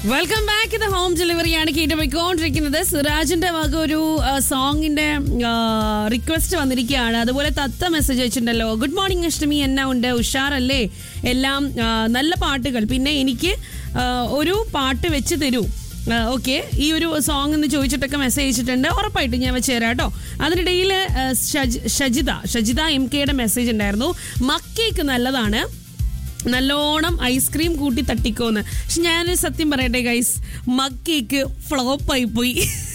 welcome back ഇത് home ഡെലിവറിയാണ് കേട്ടുപോയിക്കൊണ്ടിരിക്കുന്നത് സിറാജിന്റെ വക ഒരു ആ, സോങ്ങിന്റെ റിക്വസ്റ്റ് വന്നിരിക്കുകയാണ് അതുപോലെ തത്ത മെസ്സേജ് വെച്ചിട്ടുണ്ടല്ലോ ഗുഡ് മോർണിംഗ് അഷ്ടമി എന്നാ ഉണ്ട് ഉഷാറല്ലേ എല്ലാം ആ, നല്ല പാട്ടുകൾ പിന്നെ എനിക്ക് ആ, ഒരു പാട്ട് വെച്ച് തരൂ ഓക്കെ ഈ ഒരു സോങ് എന്ന് ചോദിച്ചിട്ടൊക്കെ മെസ്സേജ് അയച്ചിട്ടുണ്ട് ഉറപ്പായിട്ടും ഞാൻ വെച്ച് തരാം കേട്ടോ അതിനിടയിൽ ഷജിത ഷജിത എം കെയുടെ മെസ്സേജ് ഉണ്ടായിരുന്നു മക്കേക്ക് നല്ലതാണ് നല്ലോണം ഐസ്ക്രീം കൂട്ടി തട്ടിക്കോന്ന് പക്ഷെ ഞാൻ സത്യം പറയട്ടെ ഗൈസ് മഗ് കേക്ക് ഫ്ലോപ്പായി പോയി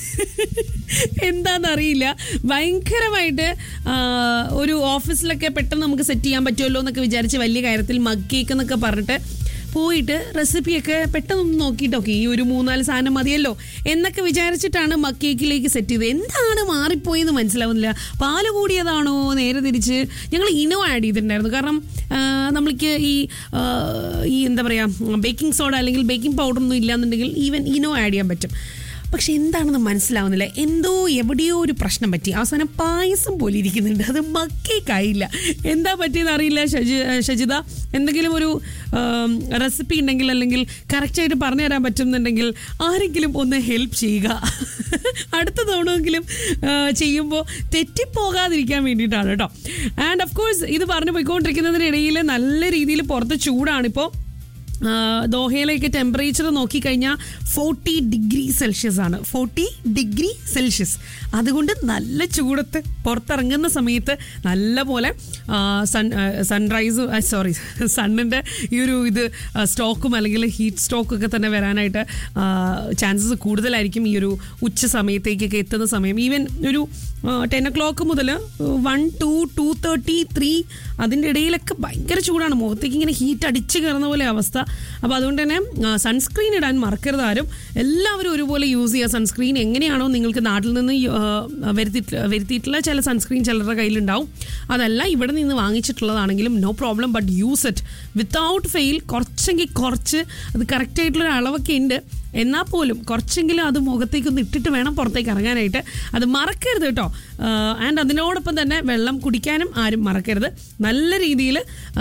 എന്താണെന്നറിയില്ല ഭയങ്കരമായിട്ട് ആ, ഒരു ഓഫീസിലൊക്കെ പെട്ടെന്ന് നമുക്ക് സെറ്റ് ചെയ്യാൻ പറ്റുമല്ലോ എന്നൊക്കെ വിചാരിച്ച് വലിയ കാര്യത്തിൽ മഗ് കേക്ക് എന്നൊക്കെ പറഞ്ഞിട്ട് പോയിട്ട് റെസിപ്പിയൊക്കെ പെട്ടെന്ന് നോക്കിയിട്ടൊക്കെ ഈ ഒരു മൂന്നാല് സാധനം മതിയല്ലോ എന്നൊക്കെ വിചാരിച്ചിട്ടാണ് മഗ് കേക്കിലേക്ക് സെറ്റ് ചെയ്തത് എന്താണ് മാറിപ്പോയെന്ന് മനസ്സിലാവുന്നില്ല പാല് കൂടിയതാണോ നേരെ തിരിച്ച് ഞങ്ങൾ ഇനോ ആഡ് ചെയ്തിട്ടുണ്ടായിരുന്നു കാരണം ആ, നമ്മൾക്ക് ഈ ആ, ഈ എന്താ പറയുക ബേക്കിംഗ് സോഡ അല്ലെങ്കിൽ ബേക്കിംഗ് പൗഡർ ഒന്നും ഇല്ലാന്നുണ്ടെങ്കിൽ ഈവൻ ഇനോ ആഡ് ചെയ്യാൻ പറ്റും പക്ഷെ എന്താണെന്ന് മനസ്സിലാവുന്നില്ല എന്തോ എവിടെയോ ഒരു പ്രശ്നം പറ്റി അവസാനം പായസം പോലെ ഇരിക്കുന്നുണ്ട് അത് മക്കേക്കായില്ല എന്താ പറ്റിയെന്ന് അറിയില്ല ഷജി ഷജിത എന്തെങ്കിലും ഒരു റെസിപ്പി ഉണ്ടെങ്കിൽ അല്ലെങ്കിൽ കറക്റ്റായിട്ട് പറഞ്ഞു തരാൻ പറ്റുന്നുണ്ടെങ്കിൽ ആരെങ്കിലും ഒന്ന് ഹെൽപ്പ് ചെയ്യുക അടുത്ത തവണയെങ്കിലും ചെയ്യുമ്പോൾ തെറ്റിപ്പോകാതിരിക്കാൻ വേണ്ടിയിട്ടാണ് കേട്ടോ ആൻഡ് ഓഫ് കോഴ്സ് ഇത് പറഞ്ഞു പോയിക്കൊണ്ടിരിക്കുന്നതിനിടയിൽ നല്ല രീതിയിൽ പുറത്ത് ചൂടാണിപ്പോൾ ആ, ദോഹയിലേക്ക് ടെമ്പറേച്ചർ നോക്കിക്കഴിഞ്ഞാൽ ഫോർട്ടി ഡിഗ്രി സെൽഷ്യസ് ആണ് ഫോർട്ടി ഡിഗ്രി സെൽഷ്യസ് അതുകൊണ്ട് നല്ല ചൂടത്ത് പുറത്തിറങ്ങുന്ന സമയത്ത് നല്ല പോലെ ആ, സൺ ആ, സൺറൈസ് ആ, സോറി സണ്ണിൻ്റെ ഈ ഒരു ഇത് ആ, സ്റ്റോക്കും അല്ലെങ്കിൽ ഹീറ്റ് സ്റ്റോക്കൊക്കെ തന്നെ വരാനായിട്ട് ചാൻസസ് കൂടുതലായിരിക്കും ഈ ഒരു ഉച്ച സമയത്തേക്കൊക്കെ എത്തുന്ന സമയം ഈവൻ ഒരു ടെൻ ഒ ക്ലോക്ക് മുതൽ one to two thirty three അതിൻ്റെ ഇടയിലൊക്കെ ഭയങ്കര ചൂടാണ് മുഖത്തേക്ക് ഇങ്ങനെ ഹീറ്റ് അടിച്ച് കയറുന്ന പോലെ അവസ്ഥ അപ്പോൾ അതുകൊണ്ട് തന്നെ സൺസ്ക്രീൻ ഇടാൻ മറക്കരുത് ആരും എല്ലാവരും ഒരുപോലെ യൂസ് ചെയ്യുക സൺസ്ക്രീൻ എങ്ങനെയാണോ നിങ്ങൾക്ക് നാട്ടിൽ നിന്ന് ആ, വരുത്തിയിട്ട് വരുത്തിയിട്ടുള്ള ചില സൺസ്ക്രീൻ ചിലരുടെ കയ്യിലുണ്ടാവും അതല്ല ഇവിടെ നിന്ന് വാങ്ങിച്ചിട്ടുള്ളതാണെങ്കിലും no problem but use it without fail കുറച്ചെങ്കിൽ കുറച്ച് അത് കറക്റ്റായിട്ടുള്ളൊരു അളവൊക്കെ ഉണ്ട് എന്നാൽ പോലും കുറച്ചെങ്കിലും അത് മുഖത്തേക്ക് ഒന്ന് ഇട്ടിട്ട് വേണം പുറത്തേക്ക് ഇറങ്ങാനായിട്ട് അത് മറക്കരുത് കേട്ടോ ആൻഡ് അതിനോടൊപ്പം തന്നെ വെള്ളം കുടിക്കാനും ആരും മറക്കരുത് നല്ല രീതിയിൽ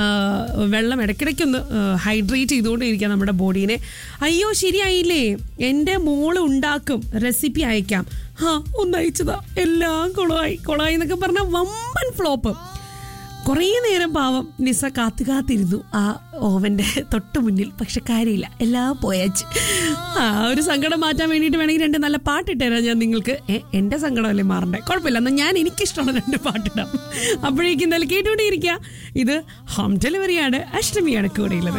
വെള്ളം ഇടയ്ക്കിടയ്ക്കൊന്ന് ഹൈഡ്രേറ്റ് ചെയ്തുകൊണ്ടിരിക്കുക നമ്മുടെ ബോഡീനെ അയ്യോ ശരിയായില്ലേ എൻ്റെ മോള് ഉണ്ടാക്കും റെസിപ്പി അയക്കാം ഹാ ഒന്ന് അയച്ചതാ എല്ലാം കുളമായി കുളമായി എന്നൊക്കെ പറഞ്ഞാൽ വമ്പൻ ഫ്ലോപ്പ് കുറേ നേരം പാവം നിസ കാത്തു കാത്തിരുന്നു ആ ഓവന്റെ തൊട്ട് മുന്നിൽ പക്ഷെ കാര്യമില്ല എല്ലാം പോയാച്ച് ആ ഒരു സങ്കടം മാറ്റാൻ വേണ്ടിയിട്ട് വേണമെങ്കിൽ രണ്ട് നല്ല പാട്ടിട്ടുതരാം ഞാൻ നിങ്ങൾക്ക് ഏ, എന്റെ സങ്കടമല്ലേ മാറണ്ടേ കുഴപ്പമില്ല എന്നാൽ ഞാൻ എനിക്കിഷ്ടമുള്ള രണ്ട് പാട്ടിടാം അപ്പോഴേക്കും എന്തായാലും കേട്ടുകൊണ്ടേയിരിക്കുക ഇത് ഹോം ഡെലിവറിയാണ് അഷ്ടമിയാണ് കൂടെയുള്ളത്